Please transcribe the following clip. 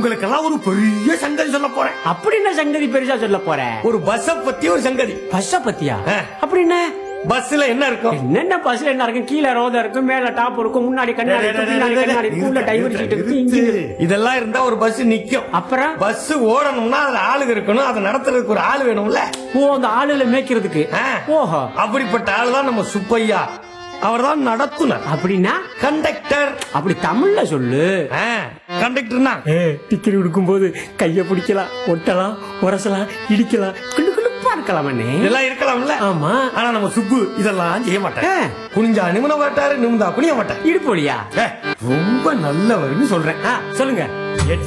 உங்களுக்கெல்லாம் ஒரு பெரிய சங்கதி சொல்ல போறேன் அப்படி என்ன சங்கதி பெருசா சொல்ல போற ஒரு பஸ்ஸ பத்தி ஒரு சங்கதி பஸ்ஸ பத்தியா ஆ. அப்படி என்ன பஸ்ல என்ன இருக்கும் என்னென்ன பஸ்ல என்ன இருக்கும் கீழே ரோத இருக்கும் மேல டாப் இருக்கும் முன்னாடி கண்ணாடி இருக்கும் பின்னாடி கண்ணாடி இருக்கும் உள்ள டைவர் சீட் இருக்கு இன்ஜின் இருக்கு. இதெல்லாம் இருந்தா ஒரு பஸ் நிக்கும் அப்புறம் பஸ் ஓடணும்னா அதுல ஆளுங்க இருக்கணும் அதை நடத்துறதுக்கு ஒரு ஆள் வேணும்ல ஓ அந்த ஆளுல மேய்க்கிறதுக்கு ஆ. ஓஹோ அப்படிப்பட்ட ஆள் தான் நம்ம சுப்பையா அவர்தான் நடத்துனர் அப்படின்னா கண்டக்டர் அப்படி தமிழ்ல சொல்லு கண்டக்டர்னா டிக்கெட் கொடுக்கும் போது கைய பிடிக்கலாம் ஒட்டலாம் உரசலாம் இடிக்கலாம் கிளு கிளுப்பா இருக்கலாம் அண்ணே இதெல்லாம் இருக்கலாம்ல ஆமா ஆனா நம்ம சுப்பு இதெல்லாம் செய்ய ஆ. மாட்டார் குனிஞ்சா நிமிட மாட்டாரு நிமிந்தா குனிய மாட்டார் இடுப்பொழியா ஏ, ரொம்ப நல்லவர்னு சொல்றேன் சொல்லுங்க